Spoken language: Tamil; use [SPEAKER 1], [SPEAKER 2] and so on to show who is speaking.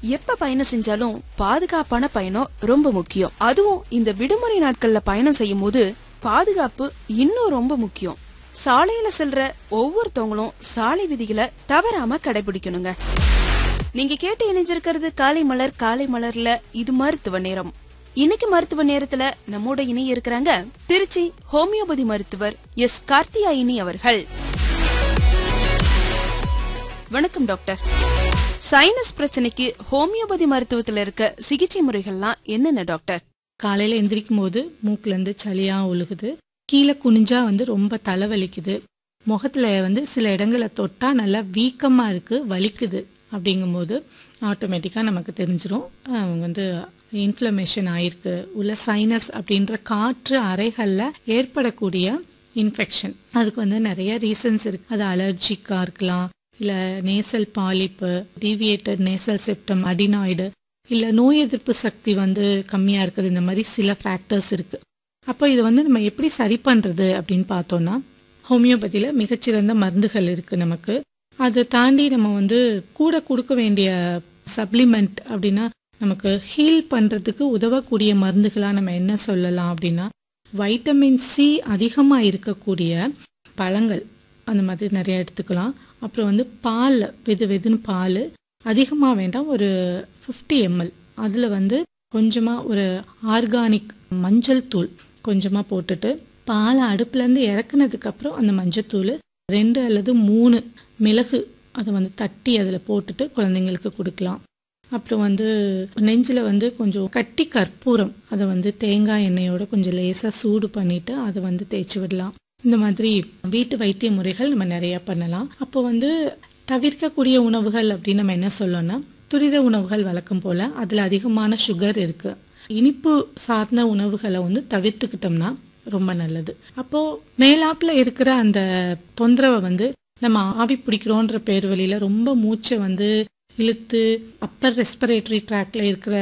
[SPEAKER 1] எப்ப பயணம் செஞ்சாலும் பாதுகாப்பான பயணம் ரொம்ப முக்கியம் அதுவும் இந்த விடுமுறை நாட்கள்ல பயணம் செய்யும் போது பாதுகாப்பு இன்னும் ரொம்ப முக்கியம் சாலையில செல்ற ஒவ்வொருத்தவங்களும் சாலை விதிகளை தவறாம கடைபிடிக்கணுங்க நீங்க கேட்டு இணைஞ்சிருக்கிறது காலை மலர் காலை மலர்ல இது மருத்துவ நேரம் இன்னைக்கு மருத்துவ நேரத்துல நம்மோட இணைய இருக்கிறாங்க திருச்சி ஹோமியோபதி மருத்துவர் எஸ் கார்த்தியாயினி அவர்கள் வணக்கம் டாக்டர் சைனஸ் பிரச்சனைக்கு ஹோமியோபதி மருத்துவத்துல இருக்க சிகிச்சை முறைகள்லாம் என்னென்ன டாக்டர்
[SPEAKER 2] காலையில எந்திரிக்கும் போது மூக்குல இருந்து சளியா ஒழுகுது கீழே குனிஞ்சா வந்து ரொம்ப தலைவலிக்குது முகத்துல வந்து சில இடங்களை தொட்டா நல்லா வீக்கமா இருக்கு வலிக்குது அப்படிங்கும்போது ஆட்டோமேட்டிக்காக நமக்கு தெரிஞ்சிரும் அவங்க வந்து இன்ஃப்ளமேஷன் ஆயிருக்கு உள்ள சைனஸ் அப்படின்ற காற்று அறைகளில் ஏற்படக்கூடிய இன்ஃபெக்ஷன் அதுக்கு வந்து நிறைய ரீசன்ஸ் இருக்கு அது அலர்ஜிக்காக இருக்கலாம் இல்லை nasal polyp deviated nasal septum adenoid இல்லை நோய் எதிர்ப்பு சக்தி வந்து கம்மியாக இருக்குது இந்த மாதிரி சில ஃபேக்டர்ஸ் இருக்கு அப்போ இதை வந்து நம்ம எப்படி சரி பண்ணுறது அப்படின்னு பார்த்தோம்னா ஹோமியோபதியில் மிகச்சிறந்த மருந்துகள் இருக்கு நமக்கு அதை தாண்டி நம்ம வந்து கூட கொடுக்க வேண்டிய சப்ளிமெண்ட் அப்படின்னா நமக்கு ஹீல் பண்ணுறதுக்கு உதவக்கூடிய மருந்துகளாக நம்ம என்ன சொல்லலாம் அப்படின்னா வைட்டமின் சி அதிகமாக இருக்கக்கூடிய பழங்கள் அந்த மாதிரி நிறைய எடுத்துக்கலாம் அப்புறம் வந்து பால் வெது வெதுன்னு பால் அதிகமாக வேண்டாம் ஒரு ஃபிஃப்டி எம்எல் அதில் வந்து கொஞ்சமாக ஒரு ஆர்கானிக் மஞ்சள் தூள் கொஞ்சமாக போட்டுட்டு பாலை அடுப்புலேருந்து இறக்குனதுக்கு அப்புறம் அந்த மஞ்சத்தூள் ரெண்டு அல்லது மூணு மிளகு அதை வந்து தட்டி அதில் போட்டுட்டு குழந்தைங்களுக்கு கொடுக்கலாம் அப்புறம் வந்து நெஞ்சில் வந்து கொஞ்சம் கட்டி கற்பூரம் அதை வந்து தேங்காய் எண்ணெயோட கொஞ்சம் லேசாக சூடு பண்ணிட்டு அதை வந்து தேய்ச்சி விடலாம் இந்த மாதிரி வீட்டு வைத்திய முறைகள் நம்ம நிறையா பண்ணலாம் அப்போ வந்து தவிர்க்கக்கூடிய உணவுகள் அப்படின்னு நம்ம என்ன சொல்லணும்னா துரித உணவுகள் வழக்கம் போல் அதில் அதிகமான சுகர் இருக்குது இனிப்பு சார்ந்த உணவுகளை வந்து தவிர்த்துக்கிட்டோம்னா ரொம்ப நல்லது அப்போ மேலாப்புல இருக்கிற அந்த தொந்தரவை வந்து நம்ம ஆவி பிடிக்கிறோன்ற பேர் வழியில ரொம்ப மூச்சை வந்து இழுத்து அப்பர் ரெஸ்பிரேட்டரி ட்ராக்ல இருக்கிற